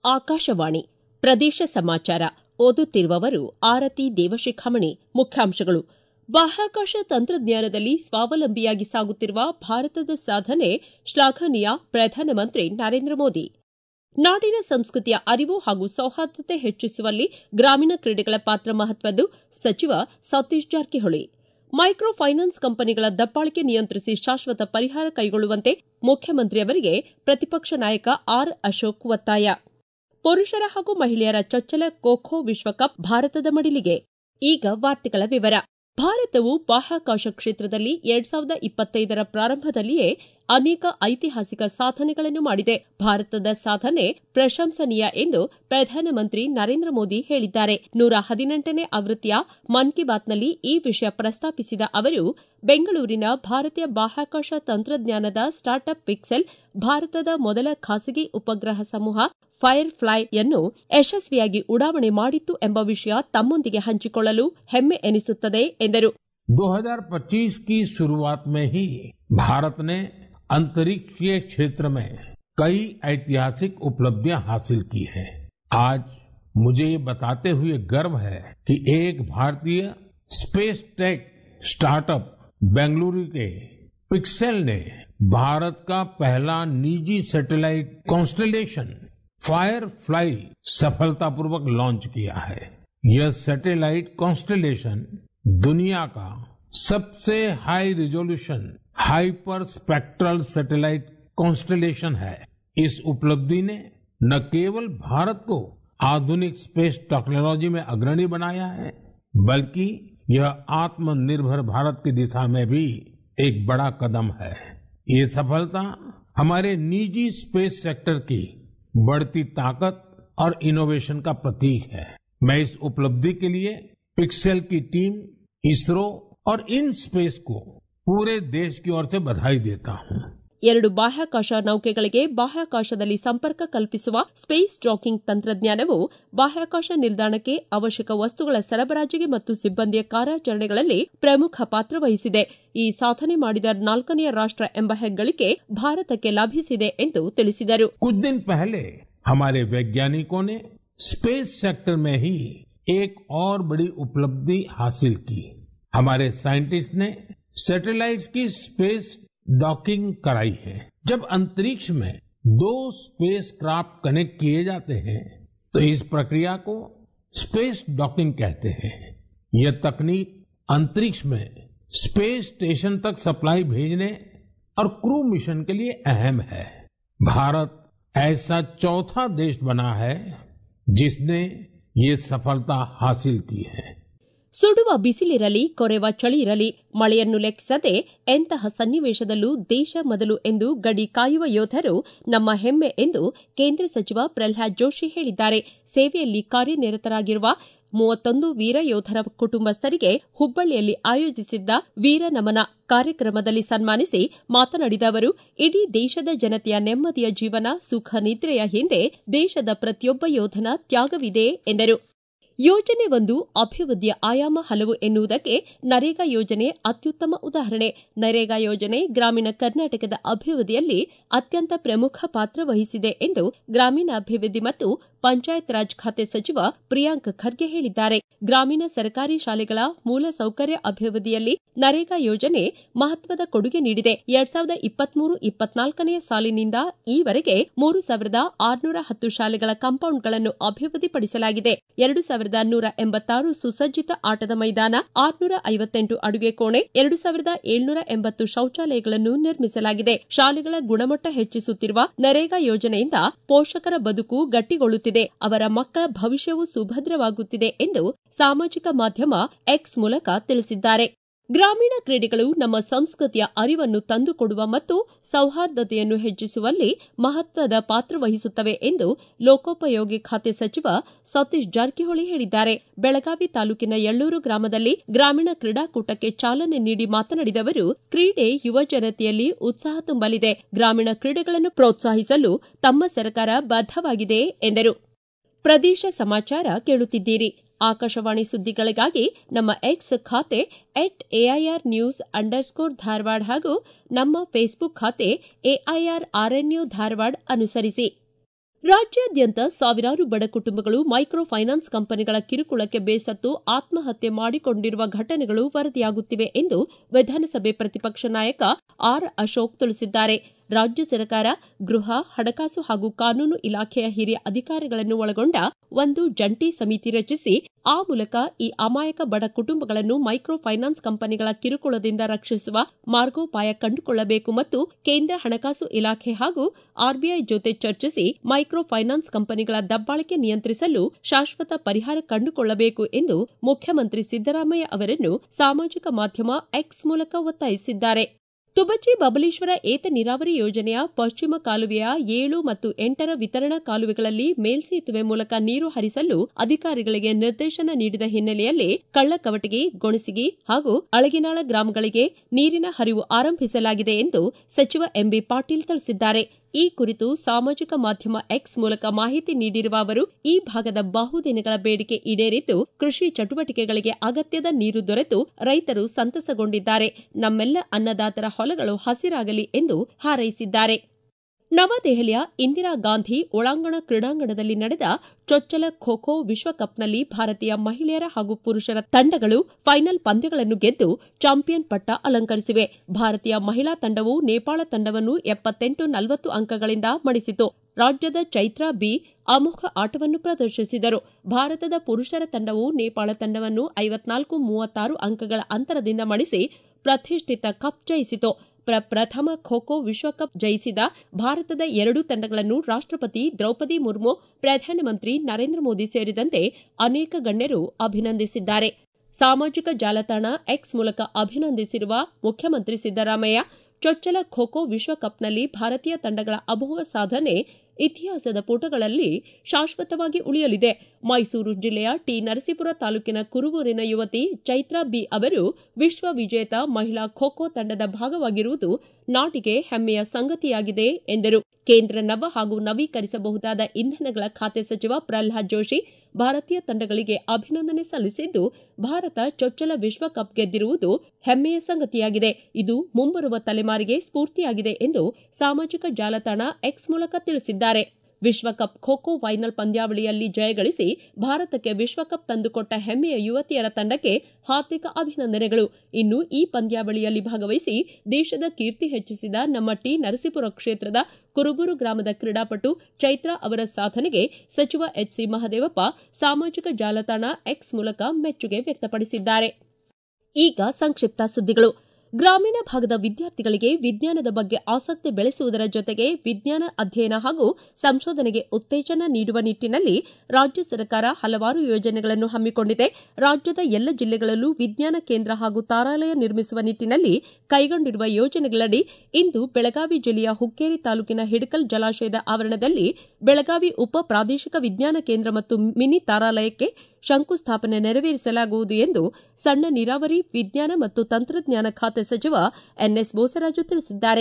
ಆಕಾಶವಾಣಿ ಪ್ರದೇಶ ಸಮಾಚಾರ ಓದುತ್ತಿರುವವರು ಆರತಿ ದೇವಶಿಖಾಮಣಿ ಮುಖ್ಯಾಂಶಗಳು ಬಾಹ್ಯಾಕಾಶ ತಂತ್ರಜ್ಞಾನದಲ್ಲಿ ಸ್ವಾವಲಂಬಿಯಾಗಿ ಸಾಗುತ್ತಿರುವ ಭಾರತದ ಸಾಧನೆ ಶ್ಲಾಘನೀಯ ಪ್ರಧಾನಮಂತ್ರಿ ನರೇಂದ್ರ ಮೋದಿ ನಾಡಿನ ಸಂಸ್ಕೃತಿಯ ಅರಿವು ಹಾಗೂ ಸೌಹಾರ್ದತೆ ಹೆಚ್ಚಿಸುವಲ್ಲಿ ಗ್ರಾಮೀಣ ಕ್ರೀಡೆಗಳ ಪಾತ್ರ ಮಹತ್ವದ್ದು ಸಚಿವ ಸತೀಶ್ ಜಾರಕಿಹೊಳಿ ಮೈಕ್ರೋ ಫೈನಾನ್ಸ್ ಕಂಪನಿಗಳ ದಬ್ಬಾಳಿಕೆ ನಿಯಂತ್ರಿಸಿ ಶಾಶ್ವತ ಪರಿಹಾರ ಕೈಗೊಳ್ಳುವಂತೆ ಮುಖ್ಯಮಂತ್ರಿಯವರಿಗೆ ಪ್ರತಿಪಕ್ಷ ನಾಯಕ ಆರ್ ಅಶೋಕ್ ಒತ್ತಾಯ ಪುರುಷರ ಹಾಗೂ ಮಹಿಳೆಯರ ಚೊಚ್ಚಲ ಖೋಖೋ ವಿಶ್ವಕಪ್ ಭಾರತದ ಮಡಿಲಿಗೆ ಈಗ ವಾರ್ತೆಗಳ ವಿವರ ಭಾರತವು ಬಾಹ್ಯಾಕಾಶ ಕ್ಷೇತ್ರದಲ್ಲಿ ಎರಡ್ ಸಾವಿರದ ಇಪ್ಪತ್ತೈದರ ಪ್ರಾರಂಭದಲ್ಲಿಯೇ ಅನೇಕ ಐತಿಹಾಸಿಕ ಸಾಧನೆಗಳನ್ನು ಮಾಡಿದೆ ಭಾರತದ ಸಾಧನೆ ಪ್ರಶಂಸನೀಯ ಎಂದು ಪ್ರಧಾನಮಂತ್ರಿ ನರೇಂದ್ರ ಮೋದಿ ಹೇಳಿದ್ದಾರೆ ನೂರ ಹದಿನೆಂಟನೇ ಆವೃತ್ತಿಯ ಮನ್ ಕಿ ಬಾತ್ನಲ್ಲಿ ಈ ವಿಷಯ ಪ್ರಸ್ತಾಪಿಸಿದ ಅವರು ಬೆಂಗಳೂರಿನ ಭಾರತೀಯ ಬಾಹ್ಯಾಕಾಶ ತಂತ್ರಜ್ಞಾನದ ಸ್ಟಾರ್ಟ್ಅಪ್ ಪಿಕ್ಸೆಲ್ ಭಾರತದ ಮೊದಲ ಖಾಸಗಿ ಉಪಗ್ರಹ ಸಮೂಹ ಫೈರ್ ಫ್ಲೈಯನ್ನು ಯಶಸ್ವಿಯಾಗಿ ಉಡಾವಣೆ ಮಾಡಿತ್ತು ಎಂಬ ವಿಷಯ ತಮ್ಮೊಂದಿಗೆ ಹಂಚಿಕೊಳ್ಳಲು ಹೆಮ್ಮೆ ಎನಿಸುತ್ತದೆ ಎಂದರು 2025 की शुरुआत में ही भारत ने अंतरिक्षीय क्षेत्र में कई ऐतिहासिक उपलब्धियां हासिल की हैं। आज मुझे ये बताते हुए गर्व है कि एक भारतीय स्पेस टेक स्टार्टअप बेंगलुरु के पिक्सेल ने भारत का पहला निजी सैटेलाइट कॉन्स्टलेशन फायर फ्लाई सफलतापूर्वक लॉन्च किया है यह सैटेलाइट कॉन्स्टलेशन दुनिया का सबसे high resolution hyperspectral satellite constellation है इस उपलब्धि ने न केवल भारत को आधुनिक स्पेस टेक्नोलॉजी में अग्रणी बनाया है बल्कि यह आत्मनिर्भर भारत की दिशा में भी एक बड़ा कदम है ये सफलता हमारे निजी स्पेस सेक्टर की बढ़ती ताकत और इनोवेशन का प्रतीक है मैं इस उपलब्धि के लिए पिक्सेल की टीम इसरो और इन स्पेस को पूरे देश की ओर से बधाई देता हूं ಎರಡು ಬಾಹ್ಯಾಕಾಶ ನೌಕೆಗಳಿಗೆ ಬಾಹ್ಯಾಕಾಶದಲ್ಲಿ ಸಂಪರ್ಕ ಕಲ್ಪಿಸುವ ಸ್ಪೇಸ್ ಡಾಕಿಂಗ್ ತಂತ್ರಜ್ಞಾನವು ಬಾಹ್ಯಾಕಾಶ ನಿಲ್ದಾಣಕ್ಕೆ ಅವಶ್ಯಕ ವಸ್ತುಗಳ ಸರಬರಾಜಿಗೆ ಮತ್ತು ಸಿಬ್ಬಂದಿಯ ಕಾರ್ಯಾಚರಣೆಗಳಲ್ಲಿ ಪ್ರಮುಖ ಪಾತ್ರ ವಹಿಸಿದೆ ಈ ಸಾಧನೆ ಮಾಡಿದ ನಾಲ್ಕನೆಯ ರಾಷ್ಟ ಎಂಬ ಹೆಗ್ಗಳಿಕೆ ಭಾರತಕ್ಕೆ ಲಭಿಸಿದೆ ಎಂದು ತಿಳಿಸಿದರು कुछ दिन पहले हमारे वैज्ञानिकों ने स्पेस सेक्टर में ही एक और बड़ी उपलब्धि हासिल की हमारे साइंटिस्ट ने सैटेलाइट्स की स्पेस डॉकिंग कराई है जब अंतरिक्ष में दो स्पेस क्राफ्ट कनेक्ट किए जाते हैं तो इस प्रक्रिया को स्पेस डॉकिंग कहते हैं यह तकनीक अंतरिक्ष में स्पेस स्टेशन तक सप्लाई भेजने और क्रू मिशन के लिए अहम है भारत ऐसा चौथा देश बना है जिसने ये सफलता हासिल की है ಸುಡುವ ಬಿಸಿಲಿರಲಿ ಕೊರೆವ ಚಳಿ ಇರಲಿ ಮಳೆಯನ್ನು ಲೆಕ್ಕಿಸದೆ ಎಂತಹ ಸನ್ನಿವೇಶದಲ್ಲೂ ದೇಶ ಮೊದಲು ಎಂದು ಗಡಿ ಕಾಯುವ ಯೋಧರು ನಮ್ಮ ಹೆಮ್ಮೆ ಎಂದು ಕೇಂದ್ರ ಸಚಿವ ಪ್ರಲ್ಹಾದ್ ಜೋಶಿ ಹೇಳಿದ್ದಾರೆ ಸೇವೆಯಲ್ಲಿ ಕಾರ್ಯನಿರತರಾಗಿರುವ ಮೂವತ್ತೊಂದು ವೀರ ಯೋಧರ ಕುಟುಂಬಸ್ಥರಿಗೆ ಹುಬ್ಬಳ್ಳಿಯಲ್ಲಿ ಆಯೋಜಿಸಿದ್ದ ವೀರ ನಮನ ಕಾರ್ಯಕ್ರಮದಲ್ಲಿ ಸನ್ಮಾನಿಸಿ ಮಾತನಾಡಿದ ಅವರು ಇಡೀ ದೇಶದ ಜನತೆಯ ನೆಮ್ಮದಿಯ ಜೀವನ ಸುಖ ನಿದ್ರೆಯ ಹಿಂದೆ ದೇಶದ ಪ್ರತಿಯೊಬ್ಬ ಯೋಧನ ತ್ಯಾಗವಿದೆ ಎಂದರು ಯೋಜನೆ ಒಂದು ಅಭಿವೃದ್ಧಿಯ ಆಯಾಮ ಹಲವು ಎನ್ನುವುದಕ್ಕೆ ನರೇಗಾ ಯೋಜನೆ ಅತ್ಯುತ್ತಮ ಉದಾಹರಣೆ ನರೇಗಾ ಯೋಜನೆ ಗ್ರಾಮೀಣ ಕರ್ನಾಟಕದ ಅಭಿವೃದ್ಧಿಯಲ್ಲಿ ಅತ್ಯಂತ ಪ್ರಮುಖ ಪಾತ್ರ ವಹಿಸಿದೆ ಎಂದು ಗ್ರಾಮೀಣಾಭಿವೃದ್ಧಿ ಮತ್ತು ಪಂಚಾಯತ್ ರಾಜ್ ಖಾತೆ ಸಚಿವ ಪ್ರಿಯಾಂಕ್ ಖರ್ಗೆ ಹೇಳಿದ್ದಾರೆ ಗ್ರಾಮೀಣ ಸರ್ಕಾರಿ ಶಾಲೆಗಳ ಮೂಲ ಸೌಕರ್ಯ ಅಭಿವೃದ್ಧಿಯಲ್ಲಿ ನರೇಗಾ ಯೋಜನೆ ಮಹತ್ವದ ಕೊಡುಗೆ ನೀಡಿದೆ ಎರಡ್ ಸಾವಿರದ ಇಪ್ಪತ್ಮೂರು ಇಪ್ಪತ್ನಾಲ್ಕನೆಯ ಸಾಲಿನಿಂದ ಈವರೆಗೆ ಮೂರು ಸಾವಿರದ ಆರುನೂರ ಹತ್ತು ಶಾಲೆಗಳ ಕಾಂಪೌಂಡ್ಗಳನ್ನು ಅಭಿವೃದ್ಧಿಪಡಿಸಲಾಗಿದೆ ಎರಡು ಸಾವಿರದ ನೂರ ಎಂಬತ್ತಾರು ಸುಸಜ್ಜಿತ ಆಟದ ಮೈದಾನ ಆರುನೂರ ಐವತ್ತೆಂಟು ಅಡುಗೆ ಕೋಣೆ ಎರಡು ಸಾವಿರದ ಏಳ್ನೂರ ಎಂಬತ್ತು ಶೌಚಾಲಯಗಳನ್ನು ನಿರ್ಮಿಸಲಾಗಿದೆ ಶಾಲೆಗಳ ಗುಣಮಟ್ಟ ಹೆಚ್ಚಿಸುತ್ತಿರುವ ನರೇಗಾ ಯೋಜನೆಯಿಂದ ಪೋಷಕರ ಬದುಕು ಗಟ್ಟಿಗೊಳ್ಳುತ್ತಿದೆ ಅವರ ಮಕ್ಕಳ ಭವಿಷ್ಯವು ಸುಭದ್ರವಾಗುತ್ತಿದೆ ಎಂದು ಸಾಮಾಜಿಕ ಮಾಧ್ಯಮ ಎಕ್ಸ್ ಮೂಲಕ ತಿಳಿಸಿದ್ದಾರೆ ಗ್ರಾಮೀಣ ಕ್ರೀಡೆಗಳು ನಮ್ಮ ಸಂಸ್ಕೃತಿಯ ಅರಿವನ್ನು ತಂದುಕೊಡುವ ಮತ್ತು ಸೌಹಾರ್ದತೆಯನ್ನು ಹೆಚ್ಚಿಸುವಲ್ಲಿ ಮಹತ್ವದ ಪಾತ್ರ ವಹಿಸುತ್ತವೆ ಎಂದು ಲೋಕೋಪಯೋಗಿ ಖಾತೆ ಸಚಿವ ಸತೀಶ್ ಜಾರಕಿಹೊಳಿ ಹೇಳಿದ್ದಾರೆ ಬೆಳಗಾವಿ ತಾಲೂಕಿನ ಯಳ್ಳೂರು ಗ್ರಾಮದಲ್ಲಿ ಗ್ರಾಮೀಣ ಕ್ರೀಡಾಕೂಟಕ್ಕೆ ಚಾಲನೆ ನೀಡಿ ಮಾತನಾಡಿದ ಅವರು ಕ್ರೀಡೆ ಯುವ ಜನತೆಯಲ್ಲಿ ಉತ್ಸಾಹ ತುಂಬಲಿದೆ ಗ್ರಾಮೀಣ ಕ್ರೀಡೆಗಳನ್ನು ಪ್ರೋತ್ಸಾಹಿಸಲು ತಮ್ಮ ಸರ್ಕಾರ ಬದ್ದವಾಗಿದೆ ಎಂದರು ಪ್ರದೇಶ ಸಮಾಚಾರ ಕೇಳುತ್ತಿದ್ದೀರಿ ಆಕಾಶವಾಣಿ ಸುದ್ದಿಗಳಿಗಾಗಿ ನಮ್ಮ ಎಕ್ಸ್ ಖಾತೆ at AIR news underscore Dharwad ಹಾಗೂ ನಮ್ಮ ಫೇಸ್ಬುಕ್ ಖಾತೆ ಎಐಆರ್ ಆರ್ಎನ್ಯು ಧಾರವಾಡ ಅನುಸರಿಸಿ ರಾಜ್ಯಾದ್ಯಂತ ಸಾವಿರಾರು ಬಡ ಕುಟುಂಬಗಳು ಮೈಕ್ರೋ ಫೈನಾನ್ಸ್ ಕಂಪನಿಗಳ ಕಿರುಕುಳಕ್ಕೆ ಬೇಸತ್ತು ಆತ್ಮಹತ್ಯೆ ಮಾಡಿಕೊಂಡಿರುವ ಘಟನೆಗಳು ವರದಿಯಾಗುತ್ತಿವೆ ಎಂದು ವಿಧಾನಸಭೆ ಪ್ರತಿಪಕ್ಷ ನಾಯಕ ಆರ್ ಅಶೋಕ್ ತಿಳಿಸಿದ್ದಾರೆ ರಾಜ್ಯ ಸರ್ಕಾರ ಗೃಹ ಹಣಕಾಸು ಹಾಗೂ ಕಾನೂನು ಇಲಾಖೆಯ ಹಿರಿಯ ಅಧಿಕಾರಿಗಳನ್ನು ಒಳಗೊಂಡ ಒಂದು ಜಂಟಿ ಸಮಿತಿ ರಚಿಸಿ ಆ ಮೂಲಕ ಈ ಅಮಾಯಕ ಬಡ ಕುಟುಂಬಗಳನ್ನು ಮೈಕ್ರೋ ಫೈನಾನ್ಸ್ ಕಂಪನಿಗಳ ಕಿರುಕುಳದಿಂದ ರಕ್ಷಿಸುವ ಮಾರ್ಗೋಪಾಯ ಕಂಡುಕೊಳ್ಳಬೇಕು ಮತ್ತು ಕೇಂದ್ರ ಹಣಕಾಸು ಇಲಾಖೆ ಹಾಗೂ ಆರ್ಬಿಐ ಜೊತೆ ಚರ್ಚಿಸಿ ಮೈಕ್ರೋ ಫೈನಾನ್ಸ್ ಕಂಪನಿಗಳ ದಬ್ಬಾಳಿಕೆ ನಿಯಂತ್ರಿಸಲು ಶಾಶ್ವತ ಪರಿಹಾರ ಕಂಡುಕೊಳ್ಳಬೇಕು ಎಂದು ಮುಖ್ಯಮಂತ್ರಿ ಸಿದ್ದರಾಮಯ್ಯ ಅವರನ್ನು ಸಾಮಾಜಿಕ ಮಾಧ್ಯಮ ಎಕ್ಸ್ ಮೂಲಕ ಒತ್ತಾಯಿಸಿದ್ದಾರೆ ತುಬಚಿ ಬಬಲೇಶ್ವರ ಏತ ನೀರಾವರಿ ಯೋಜನೆಯ ಪಶ್ಚಿಮ ಕಾಲುವೆಯ ಏಳು ಮತ್ತು ಎಂಟರ ವಿತರಣಾ ಕಾಲುವೆಗಳಲ್ಲಿ ಮೇಲ್ಸೇತುವೆ ಮೂಲಕ ನೀರು ಹರಿಸಲು ಅಧಿಕಾರಿಗಳಿಗೆ ನಿರ್ದೇಶನ ನೀಡಿದ ಹಿನ್ನೆಲೆಯಲ್ಲಿ ಕಳ್ಳಕವಟಗಿ ಗೊಣಸಿಗಿ ಹಾಗೂ ಅಳಗಿನಾಳ ಗ್ರಾಮಗಳಿಗೆ ನೀರಿನ ಹರಿವು ಆರಂಭಿಸಲಾಗಿದೆ ಎಂದು ಸಚಿವ ಎಂಬಿ ಪಾಟೀಲ್ ತಿಳಿಸಿದ್ದಾರೆ ಈ ಕುರಿತು ಸಾಮಾಜಿಕ ಮಾಧ್ಯಮ ಎಕ್ಸ್ ಮೂಲಕ ಮಾಹಿತಿ ನೀಡಿರುವ ಅವರು ಈ ಭಾಗದ ಬಹುದಿನಗಳ ಬೇಡಿಕೆ ಈಡೇರಿದ್ದು ಕೃಷಿ ಚಟುವಟಿಕೆಗಳಿಗೆ ಅಗತ್ಯದ ನೀರು ದೊರೆತು ರೈತರು ಸಂತಸಗೊಂಡಿದ್ದಾರೆ ನಮ್ಮೆಲ್ಲ ಅನ್ನದಾತರ ಹೊಲಗಳು ಹಸಿರಾಗಲಿ ಎಂದು ಹಾರೈಸಿದ್ದಾರೆ ನವದೆಹಲಿಯ ಇಂದಿರಾ ಗಾಂಧಿ ಒಳಾಂಗಣ ಕ್ರೀಡಾಂಗಣದಲ್ಲಿ ನಡೆದ ಚೊಚ್ಚಲ ಖೋ ಖೋ ವಿಶ್ವಕಪ್ನಲ್ಲಿ ಭಾರತೀಯ ಮಹಿಳೆಯರ ಹಾಗೂ ಪುರುಷರ ತಂಡಗಳು ಫೈನಲ್ ಪಂದ್ಯಗಳನ್ನು ಗೆದ್ದು ಚಾಂಪಿಯನ್ ಪಟ್ಟ ಅಲಂಕರಿಸಿವೆ ಭಾರತೀಯ ಮಹಿಳಾ ತಂಡವು ನೇಪಾಳ ತಂಡವನ್ನು ಎಪ್ಪತ್ತೆಂಟು ನಲವತ್ತು ಅಂಕಗಳಿಂದ ಮಣಿಸಿತು ರಾಜ್ಯದ ಚೈತ್ರಾ ಬಿ ಅಮೋಘ ಆಟವನ್ನು ಪ್ರದರ್ಶಿಸಿದರು ಭಾರತದ ಪುರುಷರ ತಂಡವು ನೇಪಾಳ ತಂಡವನ್ನು ಐವತ್ನಾಲ್ಕು ಮೂವತ್ತಾರು ಅಂಕಗಳ ಅಂತರದಿಂದ ಮಣಿಸಿ ಪ್ರತಿಷ್ಠಿತ ಕಪ್ ಜಯಿಸಿತು ಪ್ರಪ್ರಥಮ ಖೋ ಖೋ ವಿಶ್ವಕಪ್ ಜಯಿಸಿದ ಭಾರತದ ಎರಡೂ ತಂಡಗಳನ್ನು ರಾಷ್ಟಪತಿ ದ್ರೌಪದಿ ಮುರ್ಮು ಪ್ರಧಾನಮಂತ್ರಿ ನರೇಂದ್ರ ಮೋದಿ ಸೇರಿದಂತೆ ಅನೇಕ ಗಣ್ಯರು ಅಭಿನಂದಿಸಿದ್ದಾರೆ ಸಾಮಾಜಿಕ ಜಾಲತಾಣ ಎಕ್ಸ್ ಮೂಲಕ ಅಭಿನಂದಿಸಿರುವ ಮುಖ್ಯಮಂತ್ರಿ ಸಿದ್ದರಾಮಯ್ಯ ಚೊಚ್ಚಲ ಖೋ ಖೋ ವಿಶ್ವಕಪ್ನಲ್ಲಿ ಭಾರತೀಯ ತಂಡಗಳ ಅಮೋಘ ಸಾಧನೆ ಇತಿಹಾಸದ ಪುಟಗಳಲ್ಲಿ ಶಾಶ್ವತವಾಗಿ ಉಳಿಯಲಿದೆ ಮೈಸೂರು ಜಿಲ್ಲೆಯ ಟಿ ನರಸೀಪುರ ತಾಲೂಕಿನ ಕುರುಬೂರಿನ ಯುವತಿ ಚೈತ್ರಾ ಬಿ ಅವರು ವಿಶ್ವ ವಿಜೇತ ಮಹಿಳಾ ಖೋ ಖೋ ತಂಡದ ಭಾಗವಾಗಿರುವುದು ನಾಟಿಗೆ ಹೆಮ್ಮೆಯ ಸಂಗತಿಯಾಗಿದೆ ಎಂದರು ಕೇಂದ್ರ ನವ ಹಾಗೂ ನವೀಕರಿಸಬಹುದಾದ ಇಂಧನಗಳ ಖಾತೆ ಸಚಿವ ಪ್ರಲ್ಹಾದ್ ಜೋಶಿ ಭಾರತೀಯ ತಂಡಗಳಿಗೆ ಅಭಿನಂದನೆ ಸಲ್ಲಿಸಿದ್ದು ಭಾರತ ಚೊಚ್ಚಲ ವಿಶ್ವಕಪ್ ಗೆದ್ದಿರುವುದು ಹೆಮ್ಮೆಯ ಸಂಗತಿಯಾಗಿದೆ ಇದು ಮುಂಬರುವ ತಲೆಮಾರಿಗೆ ಸ್ಫೂರ್ತಿಯಾಗಿದೆ ಎಂದು ಸಾಮಾಜಿಕ ಜಾಲತಾಣ ಎಕ್ಸ್ ಮೂಲಕ ತಿಳಿಸಿದ್ದಾರೆ ವಿಶ್ವಕಪ್ ಖೋ ಖೋ ಫೈನಲ್ ಪಂದ್ಯಾವಳಿಯಲ್ಲಿ ಜಯಗಳಿಸಿ ಭಾರತಕ್ಕೆ ವಿಶ್ವಕಪ್ ತಂದುಕೊಟ್ಟ ಹೆಮ್ಮೆಯ ಯುವತಿಯರ ತಂಡಕ್ಕೆ ಹಾರ್ದಿಕ ಅಭಿನಂದನೆಗಳು ಇನ್ನು ಈ ಪಂದ್ಯಾವಳಿಯಲ್ಲಿ ಭಾಗವಹಿಸಿ ದೇಶದ ಕೀರ್ತಿ ಹೆಚ್ಚಿಸಿದ ನಮ್ಮ ಟಿ ನರಸೀಪುರ ಕ್ಷೇತ್ರದ ಕುರುಬೂರು ಗ್ರಾಮದ ಕ್ರೀಡಾಪಟು ಚೈತ್ರಾ ಅವರ ಸಾಧನೆಗೆ ಸಚಿವ ಎಚ್ಸಿ ಮಹದೇವಪ್ಪ ಸಾಮಾಜಿಕ ಜಾಲತಾಣ ಎಕ್ಸ್ ಮೂಲಕ ಮೆಚ್ಚುಗೆ ವ್ಯಕ್ತಪಡಿಸಿದ್ದಾರೆ ಈಗ ಸಂಕ್ಷಿಪ್ತ ಸುದ್ದಿಗಳು ಗ್ರಾಮೀಣ ಭಾಗದ ವಿದ್ಯಾರ್ಥಿಗಳಿಗೆ ವಿಜ್ಞಾನದ ಬಗ್ಗೆ ಆಸಕ್ತಿ ಬೆಳೆಸುವುದರ ಜೊತೆಗೆ ವಿಜ್ಞಾನ ಅಧ್ಯಯನ ಹಾಗೂ ಸಂಶೋಧನೆಗೆ ಉತ್ತೇಜನ ನೀಡುವ ನಿಟ್ಟನಲ್ಲಿ ರಾಜ್ಯ ಸರ್ಕಾರ ಹಲವಾರು ಯೋಜನೆಗಳನ್ನು ಹಮ್ಮಿಕೊಂಡಿದೆ ರಾಜ್ಯದ ಎಲ್ಲ ಜಿಲ್ಲೆಗಳಲ್ಲೂ ವಿಜ್ಞಾನ ಕೇಂದ್ರ ಹಾಗೂ ತಾರಾಲಯ ನಿರ್ಮಿಸುವ ನಿಟ್ಟನಲ್ಲಿ ಕೈಗೊಂಡಿರುವ ಯೋಜನೆಗಳಡಿ ಇಂದು ಬೆಳಗಾವಿ ಜಿಲ್ಲೆಯ ಹುಕ್ಕೇರಿ ತಾಲೂಕಿನ ಹಿಡಕಲ್ ಜಲಾಶಯದ ಆವರಣದಲ್ಲಿ ಬೆಳಗಾವಿ ಉಪ ಪ್ರಾದೇಶಿಕ ವಿಜ್ಞಾನ ಕೇಂದ್ರ ಮತ್ತು ಮಿನಿ ತಾರಾಲಯಕ್ಕೆ ಶಂಕುಸ್ಥಾಪನೆ ನೆರವೇರಿಸಲಾಗುವುದು ಎಂದು ಸಣ್ಣ ನೀರಾವರಿ ವಿಜ್ಞಾನ ಮತ್ತು ತಂತ್ರಜ್ಞಾನ ಖಾತೆ ಸಚಿವ ಎನ್ಎಸ್ ಬೋಸರಾಜು ತಿಳಿಸಿದ್ದಾರೆ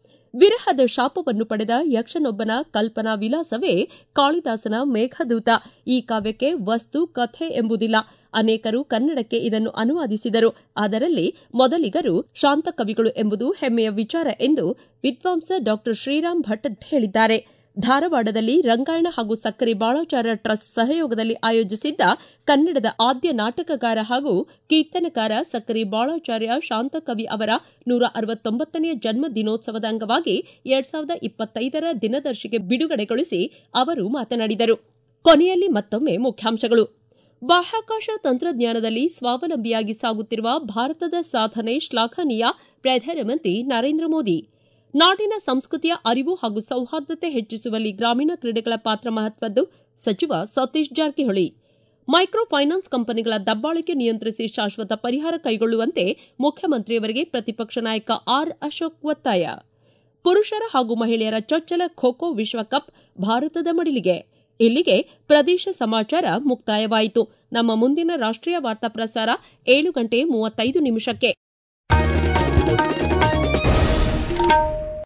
ವಿರಹದ ಶಾಪವನ್ನು ಪಡೆದ ಯಕ್ಷನೊಬ್ಬನ ಕಲ್ಪನಾ ವಿಲಾಸವೇ ಕಾಳಿದಾಸನ ಮೇಘದೂತ ಈ ಕಾವ್ಯಕ್ಕೆ ವಸ್ತು ಕಥೆ ಎಂಬುದಿಲ್ಲ ಅನೇಕರು ಕನ್ನಡಕ್ಕೆ ಇದನ್ನು ಅನುವಾದಿಸಿದರು ಅದರಲ್ಲಿ ಮೊದಲಿಗರು ಶಾಂತ ಕವಿಗಳು ಎಂಬುದು ಹೆಮ್ಮೆಯ ವಿಚಾರ ಎಂದು ವಿದ್ವಾಂಸ ಡಾ ಶ್ರೀರಾಮ್ ಭಟ್ ಹೇಳಿದ್ದಾರೆ ಧಾರವಾಡದಲ್ಲಿ ರಂಗಾಯಣ ಹಾಗೂ ಸಕ್ಕರೆ ಬಾಳಾಚಾರ ಟ್ರಸ್ಟ್ ಸಹಯೋಗದಲ್ಲಿ ಆಯೋಜಿಸಿದ್ದ ಕನ್ನಡದ ಆದ್ಯ ನಾಟಕಗಾರ ಹಾಗೂ ಕೀರ್ತನಕಾರ ಸಕ್ಕರೆ ಬಾಳಾಚಾರ್ಯ ಶಾಂತಕವಿ ಅವರ ನೂರ ಅರವತ್ತೊಂಬತ್ತನೆಯ ಜನ್ಮ ದಿನೋತ್ಸವದ ಅಂಗವಾಗಿ ಎರಡ್ ಸಾವಿರದ ಇಪ್ಪತ್ತೈದರ ದಿನದರ್ಶಿಗೆ ಬಿಡುಗಡೆಗೊಳಿಸಿ ಅವರು ಮಾತನಾಡಿದರು ಕೊನೆಯಲ್ಲಿ ಮತ್ತೊಮ್ಮೆ ಮುಖ್ಯಾಂಶಗಳು ಬಾಹ್ಯಾಕಾಶ ತಂತ್ರಜ್ಞಾನದಲ್ಲಿ ಸ್ವಾವಲಂಬಿಯಾಗಿ ಸಾಗುತ್ತಿರುವ ಭಾರತದ ಸಾಧನೆ ಶ್ಲಾಘನೀಯ ಪ್ರಧಾನಮಂತ್ರಿ ನರೇಂದ್ರ ಮೋದಿ ನಾಡಿನ ಸಂಸ್ಕೃತಿಯ ಅರಿವು ಹಾಗೂ ಸೌಹಾರ್ದತೆ ಹೆಚ್ಚಿಸುವಲ್ಲಿ ಗ್ರಾಮೀಣ ಕ್ರೀಡೆಗಳ ಪಾತ್ರ ಮಹತ್ವದ್ದು ಸಚಿವ ಸತೀಶ್ ಜಾರಕಿಹೊಳಿ ಮೈಕ್ರೋ ಫೈನಾನ್ಸ್ ಕಂಪನಿಗಳ ದಬ್ಬಾಳಿಕೆ ನಿಯಂತ್ರಿಸಿ ಶಾಶ್ವತ ಪರಿಹಾರ ಕೈಗೊಳ್ಳುವಂತೆ ಮುಖ್ಯಮಂತ್ರಿಯವರಿಗೆ ಪ್ರತಿಪಕ್ಷ ನಾಯಕ ಆರ್ ಅಶೋಕ್ ಒತ್ತಾಯ ಪುರುಷರ ಹಾಗೂ ಮಹಿಳೆಯರ ಚೊಚ್ಚಲ ಖೋ ಖೋ ವಿಶ್ವಕಪ್ ಭಾರತದ ಮಡಿಲಿಗೆ ಇಲ್ಲಿಗೆ ಪ್ರದೇಶ ಸಮಾಚಾರ ಮುಕ್ತಾಯವಾಯಿತು ನಮ್ಮ ಮುಂದಿನ ರಾಷ್ಟೀಯ ವಾರ್ತಾ ಪ್ರಸಾರ ಏಳು ಗಂಟೆ ಮೂವತ್ತೈದು ನಿಮಿಷಕ್ಕೆ